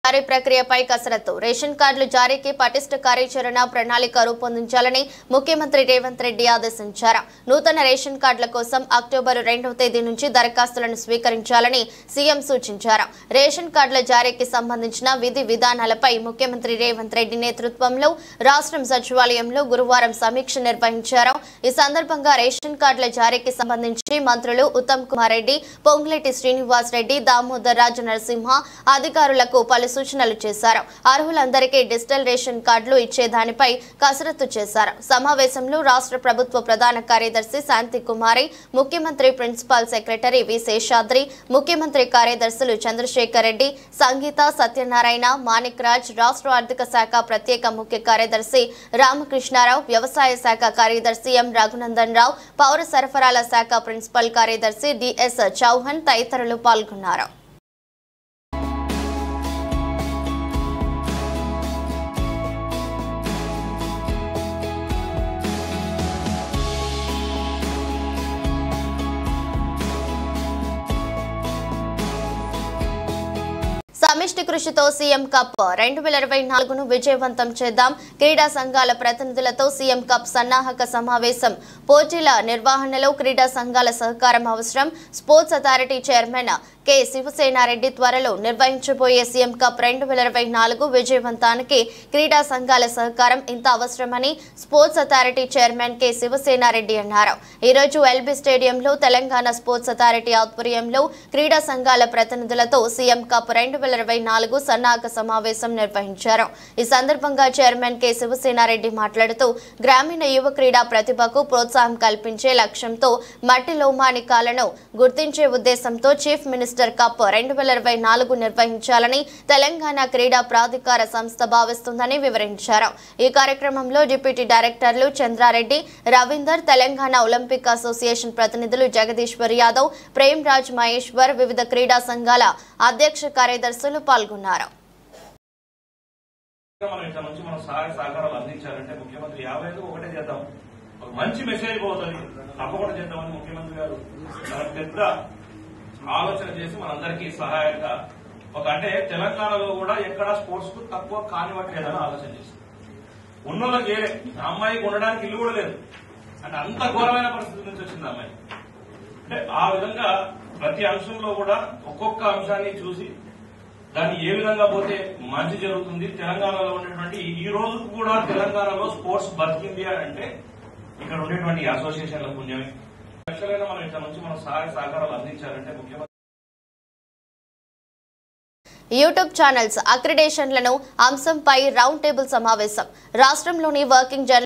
జారీ ప్రక్రియపై కసరత్తు రేషన్ కార్డులు జారీకి పటిష్ట కార్యాచరణ ప్రణాళిక రూపొందించాలని ముఖ్యమంత్రి రేవంత్ రెడ్డి ఆదేశించారు నూతన రేషన్ కార్డుల కోసం అక్టోబర్ రెండవ తేదీ నుంచి దరఖాస్తులను స్వీకరించాలని సీఎం సూచించారు రేషన్ కార్డుల జారీకి సంబంధించిన విధి విధానాలపై ముఖ్యమంత్రి రేవంత్ రెడ్డి నేతృత్వంలో రాష్ట్రం సచివాలయంలో గురువారం సమీక్ష నిర్వహించారు ఈ సందర్భంగా రేషన్ కార్డుల జారీకి సంబంధించి మంత్రులు ఉత్తమ్ కుమార్ రెడ్డి పొంగులేటి శ్రీనివాస్ రెడ్డి దామోదర్ రాజు నరసింహ అధికారులకు పలు సూచనలు చేశారు అర్హులందరికీ డిజిటల్ రేషన్ కార్డులు ఇచ్చే దానిపై కసరత్తు చేశారు సమావేశంలో రాష్ట్ర ప్రభుత్వ ప్రధాన కార్యదర్శి శాంతి కుమారి ముఖ్యమంత్రి ప్రిన్సిపల్ సెక్రటరీ వి శేషాద్రి ముఖ్యమంత్రి కార్యదర్శులు చంద్రశేఖర్ రెడ్డి సంగీత సత్యనారాయణ మాణిక్ రాజ్ రాష్ట్ర ఆర్థిక శాఖ ప్రత్యేక ముఖ్య కార్యదర్శి రామకృష్ణారావు వ్యవసాయ శాఖ కార్యదర్శి ఎం రఘునందన్ రావు పౌర సరఫరాల శాఖ ప్రిన్సిపల్ కార్యదర్శి డిఎస్ చౌహాన్ తదితరులు పాల్గొన్నారు సమిష్టి కృషితో సీఎం కప్ రెండు వేల ఇరవై నాలుగును విజయవంతం చేద్దాం క్రీడా సంఘాల ప్రతినిధులతో సీఎం కప్ సన్నాహక సమావేశం పోటీల నిర్వహణలో క్రీడా సంఘాల సహకారం అవసరం sports authority chairman K Shivasena Reddy త్వరలో నిర్వహించబోయే సీఎం కప్ రెండు వేల ఇరవై నాలుగు విజయవంతానికి క్రీడా సంఘాల సహకారం ఇంత అవసరమని sports authority chairman K Shivasena Reddy అన్నారు ఈ రోజు ఎల్బీ స్టేడియంలో తెలంగాణ స్పోర్ట్స్ అథారిటీ ఆధ్వర్యంలో క్రీడా సంఘాల ప్రతినిధులతో సీఎం కప్ రెండు వేల ఇరవై నాలుగు సన్నాహక సమావేశం నిర్వహించారు ఈ సందర్భంగా చైర్మన్ కె శివసేనారెడ్డి మాట్లాడుతూ గ్రామీణ యువ క్రీడా ప్రతిభకు ప్రోత్సాహం కల్పించే లక్ష్యంతో మట్టి లోమానికాలను గుర్తించే ఉద్దేశంతో చీఫ్ మినిస్టర్ కప్ రెండు వేల ఇరవై నాలుగు నిర్వహించాలని తెలంగాణ క్రీడా ప్రాధికార సంస్థ భావిస్తుందని వివరించారు ఈ కార్యక్రమంలో డిప్యూటీ డైరెక్టర్లు చంద్రారెడ్డి రవీందర్ తెలంగాణ ఒలింపిక్ అసోసియేషన్ ప్రతినిధులు జగదీశ్వర్ యాదవ్ ప్రేమ్ రాజ్ మహేశ్వర్ వివిధ క్రీడా సంఘాల అధ్యక్ష కార్యదర్శులు పాల్గొన్నారు మనం ఇక్కడ నుంచి మనం సహాయ సహకారాలు అందించాలంటే ముఖ్యమంత్రి యాభై ఐదు ఒకటే చేద్దాం ఒక మంచి మెసేజ్ పోతుంది తప్పకుండా చేద్దామని ముఖ్యమంత్రి గారు చాలా పెద్ద ఆలోచన చేసి మనందరికీ సహాయంగా ఒక అంటే తెలంగాణలో కూడా ఎక్కడ స్పోర్ట్స్ కు తక్కువ కానివ్వట్లేదని ఆలోచన చేసింది ఉన్నోళ్ళకి ఏలే ఆ అమ్మాయికి ఉండడానికి ఇల్లు కూడా లేదు అంటే అంత ఘోరమైన పరిస్థితి నుంచి వచ్చింది ఆ అమ్మాయి అంటే ఆ విధంగా ప్రతి అంశంలో కూడా ఒక్కొక్క అంశాన్ని చూసి దాన్ని ఏ విధంగా పోతే మంచి జరుగుతుంది తెలంగాణలో ఉండేటువంటి ఈ రోజు కూడా తెలంగాణలో స్పోర్ట్స్ బతికింది అని అంటే ఇక్కడ ఉండేటువంటి ఈ అసోసియేషన్ల పుణ్యమే లక్షలైన మనం ఇక్కడ నుంచి మనం సహాయ సహకారాలు అందించాలంటే ముఖ్యమంత్రి యూట్యూబ్ ఛానల్స్ అక్రిడేషన్లను అంశంపై రౌండ్ టేబుల్ సమావేశం రాష్ట్రంలోని వర్కింగ్ జర్నలిస్ట్